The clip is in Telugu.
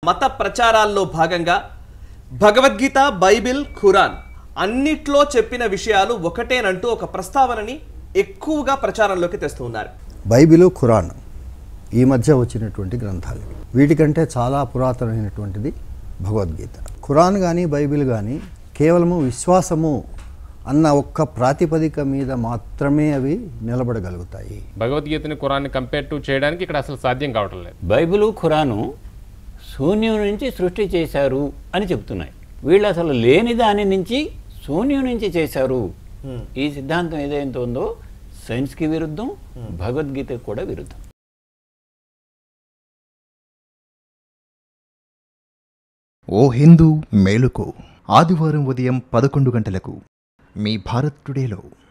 మత ప్రచారాల్లో భాగంగా భగవద్గీత బైబిల్ ఖురాన్ అన్నిట్లో చెప్పిన విషయాలు ఒకటేనంటూ ఒక ప్రస్తావనని ఎక్కువగా ప్రచారంలోకి తెస్తూ ఉన్నారు బైబిలు ఖురాన్ ఈ మధ్య వచ్చినటువంటి గ్రంథాలు ఇవి. వీటికంటే చాలా పురాతనమైనటువంటిది భగవద్గీత ఖురాన్ కానీ బైబిల్ కానీ కేవలము విశ్వాసము అన్న ఒక్క ప్రాతిపదిక మీద మాత్రమే అవి నిలబడగలుగుతాయి భగవద్గీతని ఖురాన్ని కంపేర్ టు చేయడానికి ఇక్కడ అసలు సాధ్యం కావటం లేదు బైబిలు ఖురాను శూన్యం నుంచి సృష్టి చేశారు అని చెప్తున్నాయి వీళ్ళు అసలు లేని దాని నుంచి శూన్యం నుంచి చేశారు ఈ సిద్ధాంతం ఏదైతే ఉందో సైన్స్కి విరుద్ధం భగవద్గీతకు కూడా విరుద్ధం ఓ హిందూ మేలుకో ఆదివారం ఉదయం పదకొండు గంటలకు మీ భారత్ టుడేలో